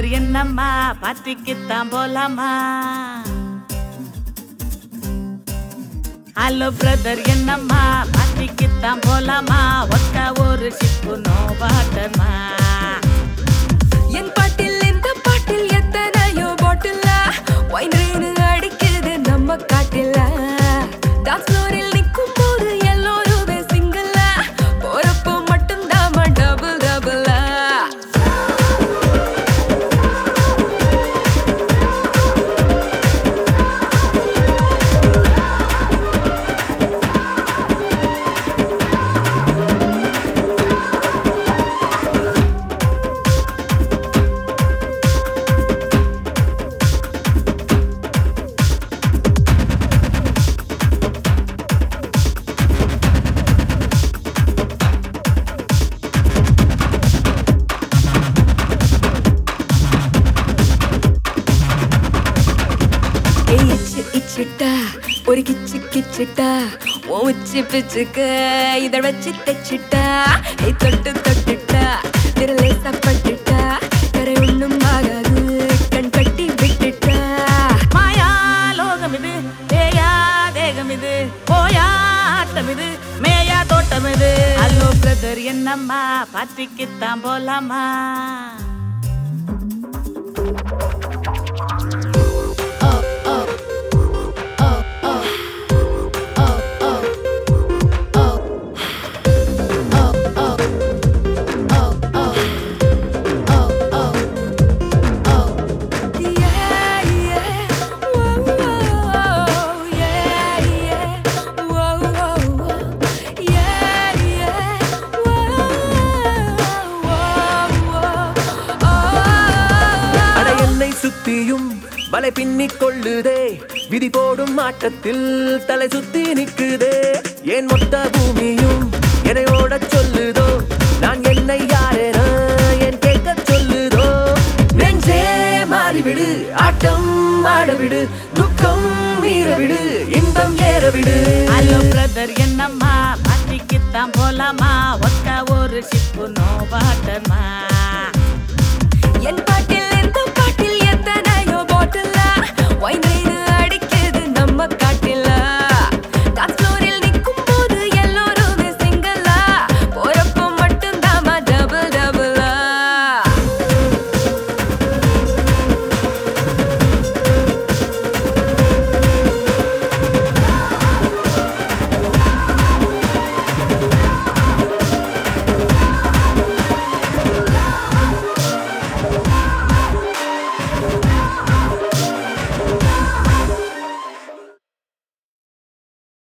என்னம்மா பார்ட்டிக்குத்தான் போலாமா hello brother என்னம்மா பார்ட்டிக்குத்தான் போலாமா ஒத்த ஒரு ஷிப்பு நோ வாட்டர்மா என் பாட்டில் இந்த பாட்டில் எத்தனையோ பாட்டில் ஒயின் ரெயின் அடிக்குது நம்ம காட்டில் டான்ஸ் ஃப்ளோரில் நிற்கும் போது எல்லோருமே சிங்கிள் போறப்போ மட்டும் தாம டபுள் டபுள் ஏய் இச்சு இச்சுட்டா ஒரு கிச்சு கிச்சுட்டா ஓ உச்சி பிச்சுக்கு இத வச்சு தச்சுட்டா ஏய் தொட்டு தொட்டுட்டா திரலே சப்பட்டுட்டா கரை ஒண்ணும் ஆகாது கண் கட்டி விட்டுட்டா மாயா லோகம் இது தேயா தேகம் இது போயா ஆட்டம் இது மேயா தோட்டம் இது ஹலோ பிரதர் என்னம்மா பார்ட்டிக்குத்தான் போலாமா Yeah, yeah. Whoa, whoa. Yeah, yeah. Whoa, whoa, whoa. Yeah, yeah. Whoa, whoa, whoa. Oh. அட என்னை சுத்தியும் வலை பின்னிக் கொள்ளுதே விதி போடும் ஆட்டத்தில் தலை சுத்தி நிக்குதே ஏன் மொத்த பூமியும் என்னை ஓடச் சொல்லுதோ நான் என்னை யாரென என் கேட்க சொல்லுதோ நெஞ்சே மாறிவிடு ஆட்டம் ஆடவிடு துக்கம் மீறவிடு இன்பம் ஏறவிடு ஹலோ பிரதர் என்னம்மா பார்ட்டிக்குத்தான் போலாமா ஒத்த ஒரு ஷிப்பு நோ வாட்டர்மா என் பாட்டு